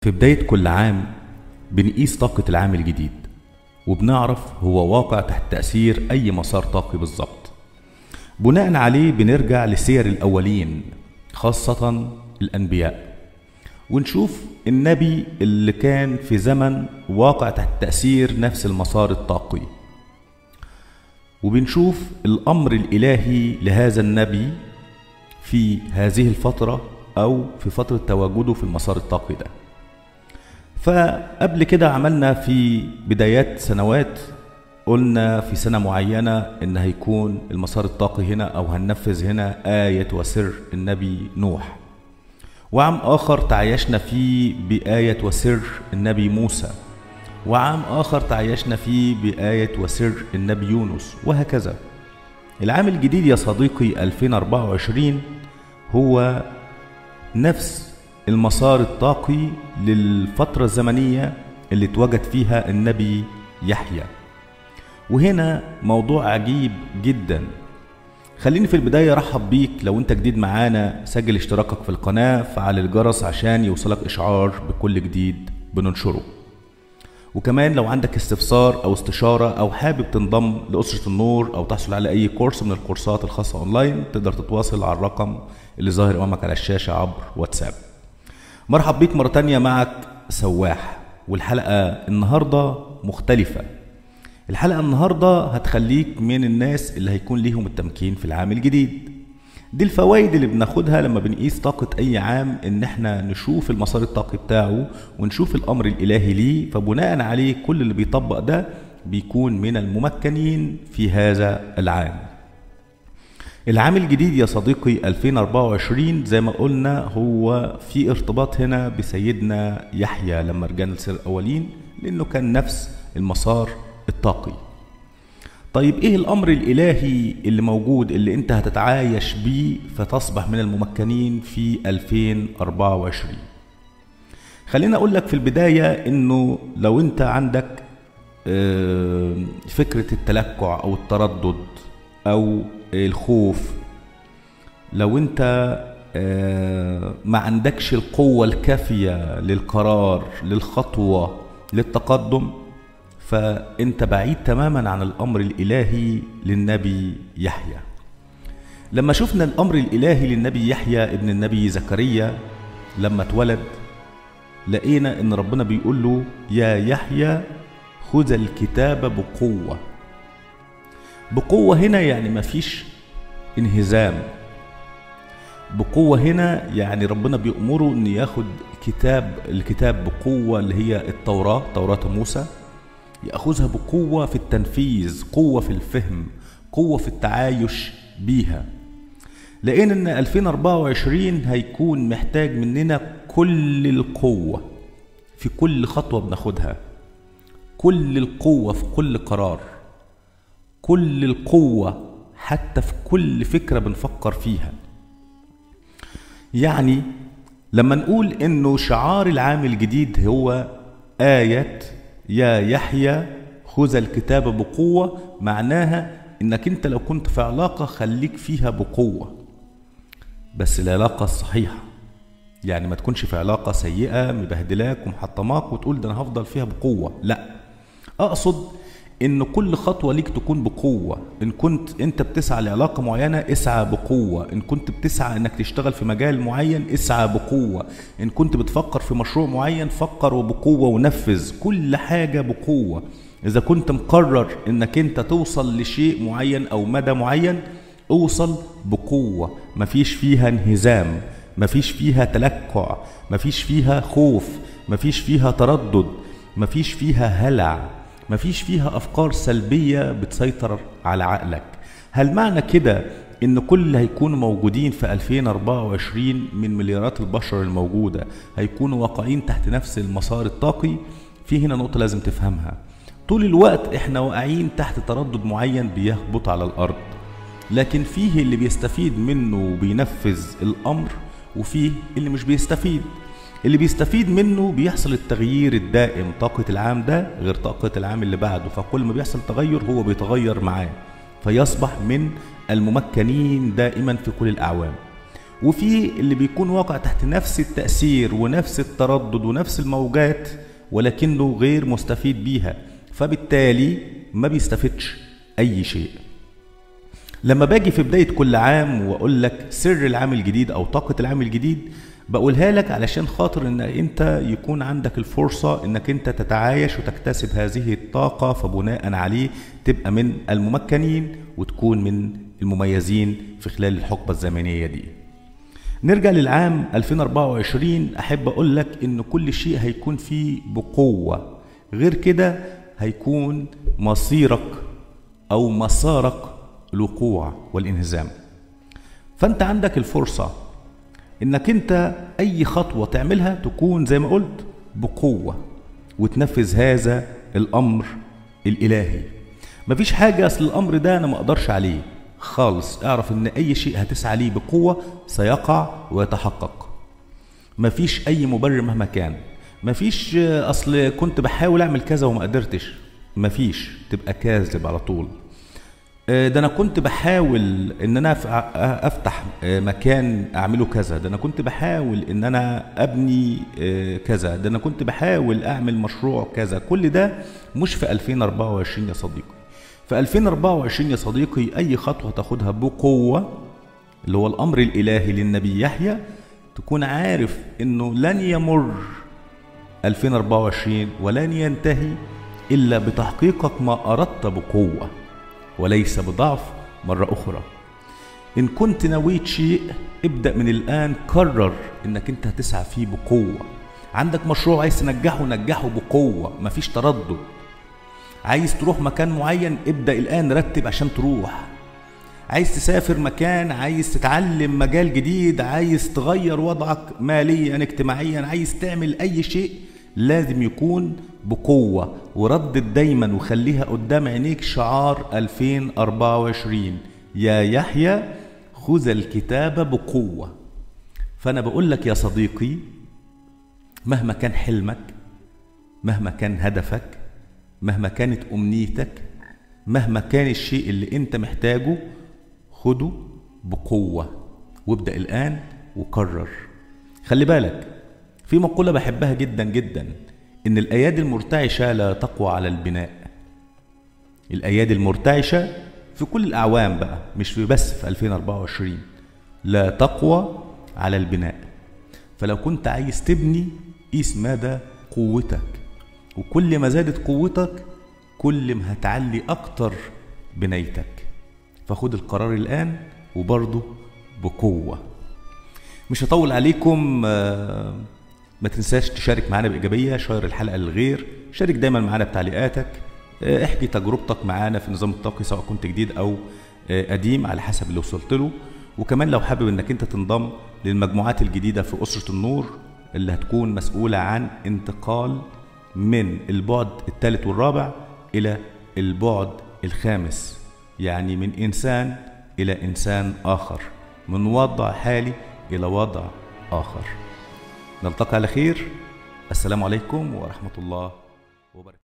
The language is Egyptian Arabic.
في بداية كل عام بنقيس طاقة العام الجديد وبنعرف هو واقع تحت تأثير أي مسار طاقي بالظبط بناء عليه بنرجع لسير الأولين خاصة الأنبياء ونشوف النبي اللي كان في زمن واقع تحت تأثير نفس المسار الطاقي وبنشوف الأمر الإلهي لهذا النبي في هذه الفترة أو في فترة تواجده في المسار الطاقي ده فقبل كده عملنا في بدايات سنوات قلنا في سنة معينة إن هيكون المسار الطاقي هنا أو هننفذ هنا آية وسر النبي نوح وعام آخر تعايشنا فيه بآية وسر النبي موسى وعام آخر تعايشنا فيه بآية وسر النبي يونس وهكذا العام الجديد يا صديقي 2024 هو نفس المسار الطاقي للفترة الزمنية اللي اتوجد فيها النبي يحيى وهنا موضوع عجيب جدا خليني في البداية ارحب بيك لو انت جديد معانا سجل اشتراكك في القناة فعل الجرس عشان يوصلك اشعار بكل جديد بننشره وكمان لو عندك استفسار او استشارة او حابب تنضم لأسرة النور او تحصل على اي كورس من الكورسات الخاصة اونلاين تقدر تتواصل على الرقم اللي ظاهر امامك على الشاشة عبر واتساب مرحب بيك مرة تانية معك سواح والحلقة النهاردة مختلفة الحلقة النهاردة هتخليك من الناس اللي هيكون ليهم التمكين في العام الجديد دي الفوائد اللي بناخدها لما بنقيس طاقة أي عام إن إحنا نشوف المسار الطاقي بتاعه ونشوف الأمر الإلهي ليه فبناء عليه كل اللي بيطبق ده بيكون من الممكنين في هذا العام العام الجديد يا صديقي 2024 زي ما قلنا هو في ارتباط هنا بسيدنا يحيى لما رجعنا لسير الأولين لأنه كان نفس المسار الطاقي طيب ايه الامر الالهي اللي موجود اللي انت هتتعايش بيه فتصبح من الممكنين في 2024 خليني اقول لك في البداية انه لو انت عندك فكرة التلكع او التردد او الخوف لو انت ما عندكش القوة الكافية للقرار للخطوة للتقدم فانت بعيد تماما عن الامر الالهي للنبي يحيى لما شفنا الامر الالهي للنبي يحيى ابن النبي زكريا لما اتولد لقينا ان ربنا بيقول له يا يحيى خذ الكتاب بقوه بقوه هنا يعني مفيش انهزام بقوة هنا يعني ربنا بيأمره إن ياخد كتاب الكتاب بقوة اللي هي التوراة توراة موسى ياخذها بقوه في التنفيذ قوه في الفهم قوه في التعايش بيها لان ان 2024 هيكون محتاج مننا كل القوه في كل خطوه بناخدها كل القوه في كل قرار كل القوه حتى في كل فكره بنفكر فيها يعني لما نقول انه شعار العام الجديد هو ايه يا يحيى خذ الكتاب بقوة معناها انك انت لو كنت في علاقة خليك فيها بقوة بس العلاقة الصحيحة يعني ما تكونش في علاقة سيئة مبهدلاك ومحطماك وتقول ده انا هفضل فيها بقوة لا اقصد ان كل خطوة ليك تكون بقوة ان كنت انت بتسعى لعلاقة معينة اسعى بقوة ان كنت بتسعى انك تشتغل في مجال معين اسعى بقوة ان كنت بتفكر في مشروع معين فكر بقوة ونفذ كل حاجة بقوة اذا كنت مقرر انك انت توصل لشيء معين او مدى معين اوصل بقوة مفيش فيها انهزام مفيش فيها تلكع مفيش فيها خوف مفيش فيها تردد مفيش فيها هلع مفيش فيها أفكار سلبية بتسيطر على عقلك هل معنى كده إن كل اللي هيكونوا موجودين في 2024 من مليارات البشر الموجودة هيكونوا واقعين تحت نفس المسار الطاقي في هنا نقطة لازم تفهمها طول الوقت احنا واقعين تحت تردد معين بيهبط على الأرض لكن فيه اللي بيستفيد منه وبينفذ الأمر وفيه اللي مش بيستفيد اللي بيستفيد منه بيحصل التغيير الدائم طاقة العام ده غير طاقة العام اللي بعده فكل ما بيحصل تغير هو بيتغير معاه فيصبح من الممكنين دائما في كل الأعوام وفي اللي بيكون واقع تحت نفس التأثير ونفس التردد ونفس الموجات ولكنه غير مستفيد بيها فبالتالي ما بيستفدش أي شيء لما باجي في بداية كل عام وأقول لك سر العام الجديد أو طاقة العام الجديد بقولها لك علشان خاطر ان انت يكون عندك الفرصة انك انت تتعايش وتكتسب هذه الطاقة فبناء عليه تبقى من الممكنين وتكون من المميزين في خلال الحقبة الزمنية دي نرجع للعام 2024 احب اقول لك ان كل شيء هيكون فيه بقوة غير كده هيكون مصيرك او مسارك الوقوع والانهزام فانت عندك الفرصه انك انت اي خطوه تعملها تكون زي ما قلت بقوه وتنفذ هذا الامر الالهي مفيش حاجه اصل الامر ده انا ما اقدرش عليه خالص اعرف ان اي شيء هتسعى ليه بقوه سيقع ويتحقق مفيش اي مبرر مهما كان مفيش اصل كنت بحاول اعمل كذا وما قدرتش مفيش تبقى كاذب على طول ده انا كنت بحاول ان انا افتح مكان اعمله كذا ده انا كنت بحاول ان انا ابني كذا ده انا كنت بحاول اعمل مشروع كذا كل ده مش في 2024 يا صديقي في 2024 يا صديقي اي خطوه تاخدها بقوه اللي هو الامر الالهي للنبي يحيى تكون عارف انه لن يمر 2024 ولن ينتهي الا بتحقيقك ما اردت بقوه وليس بضعف مرة أخرى إن كنت نويت شيء ابدأ من الآن كرر إنك أنت هتسعى فيه بقوة عندك مشروع عايز تنجحه نجحه بقوة مفيش تردد عايز تروح مكان معين ابدأ الآن رتب عشان تروح عايز تسافر مكان عايز تتعلم مجال جديد عايز تغير وضعك ماليا اجتماعيا عايز تعمل أي شيء لازم يكون بقوة وردد دايما وخليها قدام عينيك شعار 2024 يا يحيى خذ الكتاب بقوة فأنا بقول لك يا صديقي مهما كان حلمك مهما كان هدفك مهما كانت أمنيتك مهما كان الشيء اللي أنت محتاجه خده بقوة وابدأ الآن وكرر خلي بالك في مقولة بحبها جدا جدا إن الأيادي المرتعشة لا تقوى على البناء الأيادي المرتعشة في كل الأعوام بقى مش في بس في 2024 لا تقوى على البناء فلو كنت عايز تبني قيس مدى قوتك وكل ما زادت قوتك كل ما هتعلي أكتر بنيتك فخد القرار الآن وبرضه بقوة مش هطول عليكم آه ما تنساش تشارك معانا بإيجابية شير الحلقة للغير شارك دايما معانا بتعليقاتك احكي تجربتك معانا في النظام الطاقي سواء كنت جديد أو قديم على حسب اللي وصلت له وكمان لو حابب انك انت تنضم للمجموعات الجديدة في أسرة النور اللي هتكون مسؤولة عن انتقال من البعد الثالث والرابع إلى البعد الخامس يعني من إنسان إلى إنسان آخر من وضع حالي إلى وضع آخر نلتقي على خير السلام عليكم ورحمة الله وبركاته